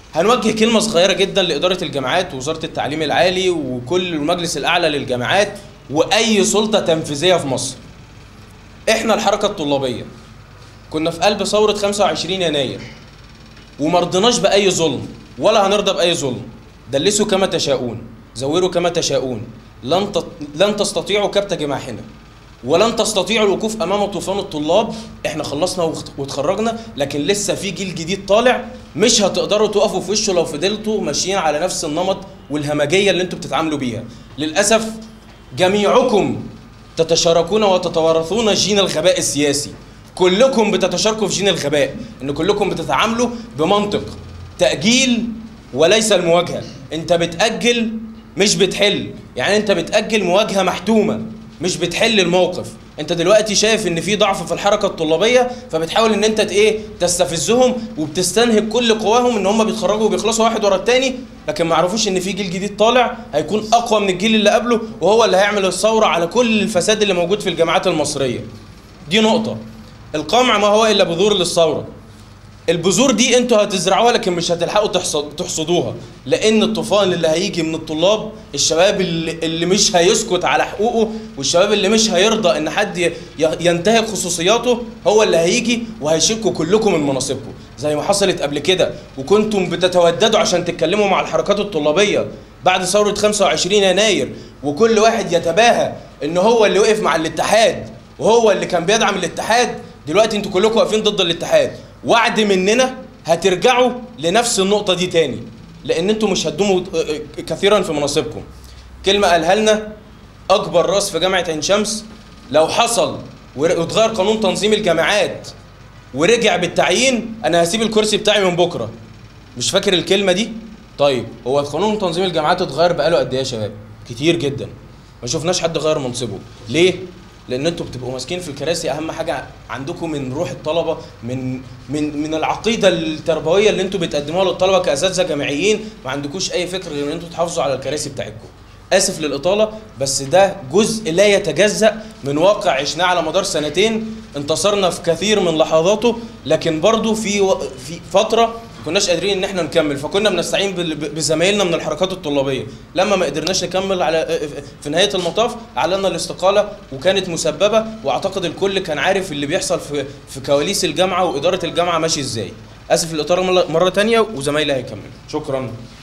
هنوجه كلمة صغيرة جدا لإدارة الجامعات ووزارة التعليم العالي وكل المجلس الأعلى للجامعات وأي سلطة تنفيذية في مصر. إحنا الحركة الطلابية كنا في قلب ثورة 25 يناير وما رضيناش بأي ظلم ولا هنرضى بأي ظلم. دلسوا كما تشاءون، زوروا كما تشاءون، لن تط... لن تستطيعوا كبت جماحنا. ولن تستطيعوا الوقوف امام طوفان الطلاب احنا خلصنا وخت- واتخرجنا لكن لسه في جيل جديد طالع مش هتقدروا تقفوا في وشه لو فضلتوا ماشيين على نفس النمط والهمجيه اللي انتوا بتتعاملوا بيها للاسف جميعكم تتشاركون وتتوارثون جين الغباء السياسي كلكم بتتشاركوا في جين الغباء ان كلكم بتتعاملوا بمنطق تاجيل وليس المواجهه انت بتاجل مش بتحل يعني انت بتاجل مواجهه محتومه مش بتحل الموقف انت دلوقتي شايف ان في ضعف في الحركه الطلابيه فبتحاول ان انت ت- ايه تستفزهم وبتستنهب كل قواهم ان هم بيتخرجوا وبيخلصوا واحد ورا التاني لكن ما يعرفوش ان في جيل جديد طالع هيكون اقوى من الجيل اللي قبله وهو اللي هيعمل الثوره على كل الفساد اللي موجود في الجامعات المصريه دي نقطه القمع ما هو الا بذور للثوره البذور دي انتوا هتزرعوها لكن مش هتلحقوا تحصد تحصدوها لان الطوفان اللي هيجي من الطلاب الشباب اللي, اللي مش هيسكت على حقوقه والشباب اللي مش هيرضى ان حد ي- ينتهك خصوصياته هو اللي هيجي وهيشيلكوا كلكم من مناصبكم زي ما حصلت قبل كده وكنتم بتتوددوا عشان تتكلموا مع الحركات الطلابيه بعد ثوره 25 يناير وكل واحد يتباهى ان هو اللي وقف مع الاتحاد وهو اللي كان بيدعم الاتحاد دلوقتي انتوا كلكم واقفين ضد الاتحاد وعد مننا هترجعوا لنفس النقطة دي تاني لأن انتوا مش هتدوموا كثيرا في مناصبكم كلمة قالها لنا أكبر راس في جامعة عين شمس لو حصل ور- واتغير قانون تنظيم الجامعات ورجع بالتعيين أنا هسيب الكرسي بتاعي من بكرة مش فاكر الكلمة دي؟ طيب هو قانون تنظيم الجامعات اتغير بقاله قد ايه يا شباب؟ كتير جدا ما شفناش حد غير منصبه ليه؟ لان انتوا بتبقوا ماسكين في الكراسي اهم حاجه عندكم من روح الطلبه من من من العقيده التربويه اللي انتوا بتقدموها للطلبه كاساتذه جامعيين ما عندكوش اي فكر غير ان انتوا تحافظوا على الكراسي بتاعتكم اسف للاطاله بس ده جزء لا يتجزا من واقع عشناه على مدار سنتين انتصرنا في كثير من لحظاته لكن برضو في و... في فتره ما كناش قادرين ان احنا نكمل فكنا بنستعين بال- ب- بزمايلنا من الحركات الطلابيه لما ما قدرناش نكمل على في نهايه المطاف اعلنا الاستقاله وكانت مسببه واعتقد الكل كان عارف اللي بيحصل في في كواليس الجامعه واداره الجامعه ماشي ازاي اسف الاطاله مره تانية وزمايلي هيكملوا شكرا